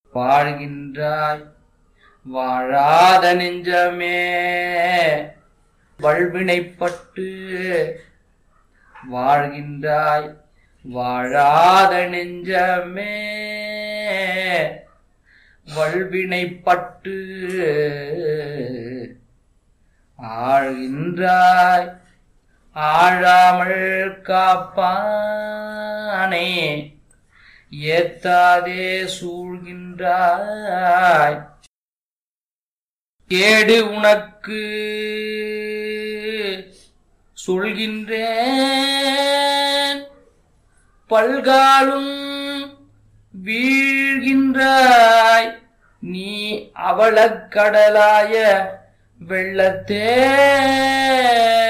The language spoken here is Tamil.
வாழ்கின்றாய் வாழாத நெஞ்சமே வல்வினைப்பட்டு வாழ்கின்றாய் வாழாத நெஞ்சமே வல்வினைப்பட்டு ஆழ்கின்றாய் ஆழாமல் காப்பானே ஏத்தாதே சூழ்கின்றாய் கேடு உனக்கு சொல்கின்றேன் பல்காலும் வீழ்கின்றாய் நீ அவளக்கடலாய வெள்ளத்தே